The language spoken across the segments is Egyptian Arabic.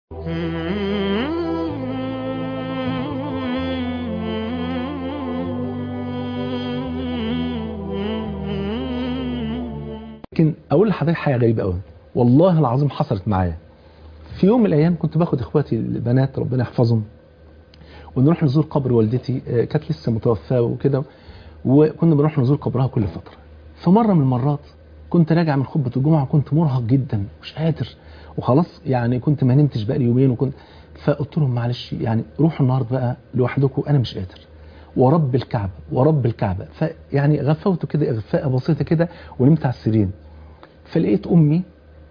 لكن اقول لحضرتك حاجه غريبه قوي والله العظيم حصلت معايا في يوم من الايام كنت باخد اخواتي البنات ربنا يحفظهم ونروح نزور قبر والدتي آه، كانت لسه متوفاه وكده وكنا بنروح نزور قبرها كل فتره فمره من المرات كنت راجع من خطبه الجمعه كنت مرهق جدا مش قادر وخلاص يعني كنت ما نمتش بقالي يومين وكنت فقلت لهم معلش يعني روحوا النهارده بقى لوحدكم انا مش قادر ورب الكعبه ورب الكعبه فيعني غفوت كده اغفاء بسيطه كده ونمت على السرير فلقيت امي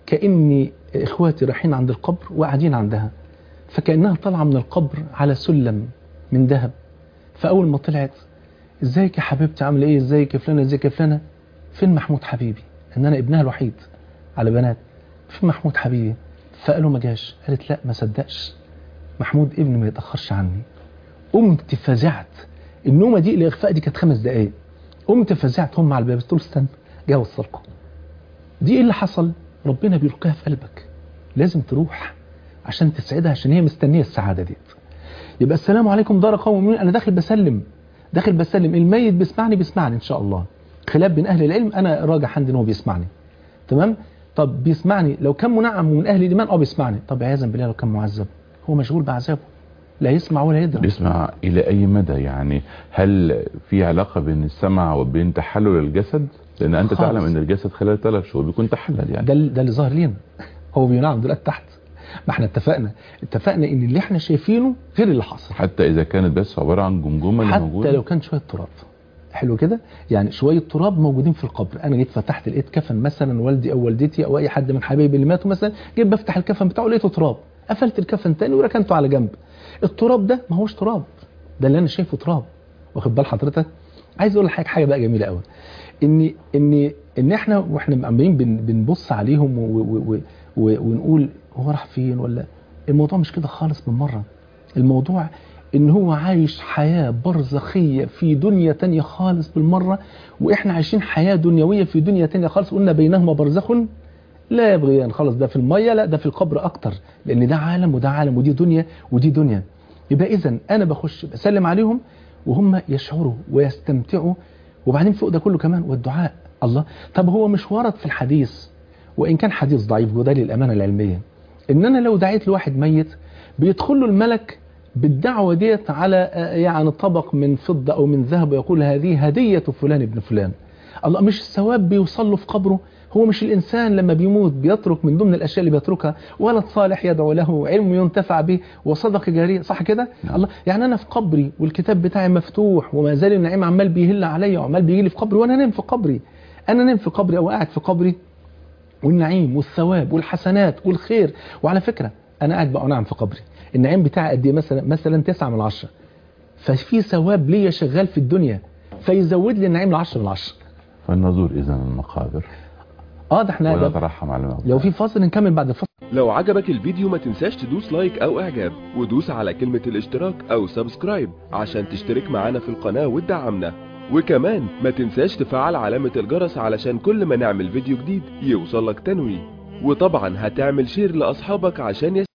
كاني اخواتي رايحين عند القبر وقاعدين عندها فكانها طالعه من القبر على سلم من ذهب فاول ما طلعت ازيك يا حبيبتي عامله ايه ازيك يا فلانه ازيك يا فلانه فين محمود حبيبي ان انا ابنها الوحيد على بنات فين محمود حبيبي فقالوا ما جاش قالت لا ما صدقش محمود ابني ما يتاخرش عني قمت فزعت النومه دي الاغفاء دي كانت خمس دقائق قمت فزعت هم على الباب قلت له استنى جاي اوصلكم دي ايه اللي حصل ربنا بيلقيها في قلبك لازم تروح عشان تسعدها عشان هي مستنيه السعاده ديت يبقى السلام عليكم دار قوم مؤمنين انا داخل بسلم داخل بسلم الميت بيسمعني بيسمعني ان شاء الله خلاف بين اهل العلم انا راجح عندي ان هو بيسمعني تمام طب بيسمعني لو كان منعم من اهل الايمان اه بيسمعني طب عياذا بالله لو كان معذب هو مشغول بعذابه لا يسمع ولا يدرك بيسمع الى اي مدى يعني هل في علاقة بين السمع وبين تحلل الجسد لان انت خالص. تعلم ان الجسد خلال ثلاث شهور بيكون تحلل يعني ده ال- ده اللي ظاهر لينا هو بينعم دلوقتي تحت ما احنا اتفقنا اتفقنا ان اللي احنا شايفينه غير اللي حصل حتى اذا كانت بس عبارة عن جمجمة اللي حتى موجودة لو كان شويه تراب حلو كده يعني شويه تراب موجودين في القبر انا جيت فتحت لقيت كفن مثلا والدي او والدتي او اي حد من حبايبي اللي ماتوا مثلا جيت بفتح الكفن بتاعه لقيته تراب قفلت الكفن تاني وركنته على جنب التراب ده ما هوش تراب ده اللي انا شايفه تراب واخد بال حضرتك عايز اقول لحضرتك حاجه بقى جميله قوي ان ان ان احنا واحنا عمالين بن بنبص عليهم و و و و ونقول هو راح فين ولا الموضوع مش كده خالص من مره الموضوع ان هو عايش حياة برزخية في دنيا تانية خالص بالمرة واحنا عايشين حياة دنيوية في دنيا تانية خالص قلنا بينهما برزخ لا يبغيان خلاص ده في المية لا ده في القبر اكتر لان ده عالم وده عالم ودي دنيا ودي دنيا يبقى اذا انا بخش بسلم عليهم وهم يشعروا ويستمتعوا وبعدين فوق ده كله كمان والدعاء الله طب هو مش ورد في الحديث وان كان حديث ضعيف وده للامانه العلميه ان انا لو دعيت لواحد ميت بيدخل له الملك بالدعوه ديت على آه، يعني طبق من فضه او من ذهب ويقول هذه هديه فلان ابن فلان الله مش الثواب بيوصل له في قبره هو مش الانسان لما بيموت بيترك من ضمن الاشياء اللي بيتركها ولد صالح يدعو له علم ينتفع به وصدقه جاريه صح كده نعم. الله يعني انا في قبري والكتاب بتاعي مفتوح وما زال النعيم عمال بيهل عليا وعمال بيجي لي في قبري وانا نايم في قبري انا نايم في قبري او قاعد في قبري والنعيم والثواب والحسنات والخير وعلى فكره انا قاعد بقى نعم في قبري النعيم بتاعي قد ايه مثلا مثلا 9 من 10 ففي ثواب ليا شغال في الدنيا فيزود لي النعيم ل 10 من 10 فلنزور اذا المقابر اه ده احنا ده ونترحم على الموتى لو في فاصل نكمل بعد الفاصل لو عجبك الفيديو ما تنساش تدوس لايك او اعجاب ودوس على كلمة الاشتراك او سبسكرايب عشان تشترك معانا في القناة وتدعمنا وكمان ما تنساش تفعل علامة الجرس علشان كل ما نعمل فيديو جديد يوصلك تنويه وطبعا هتعمل شير لاصحابك عشان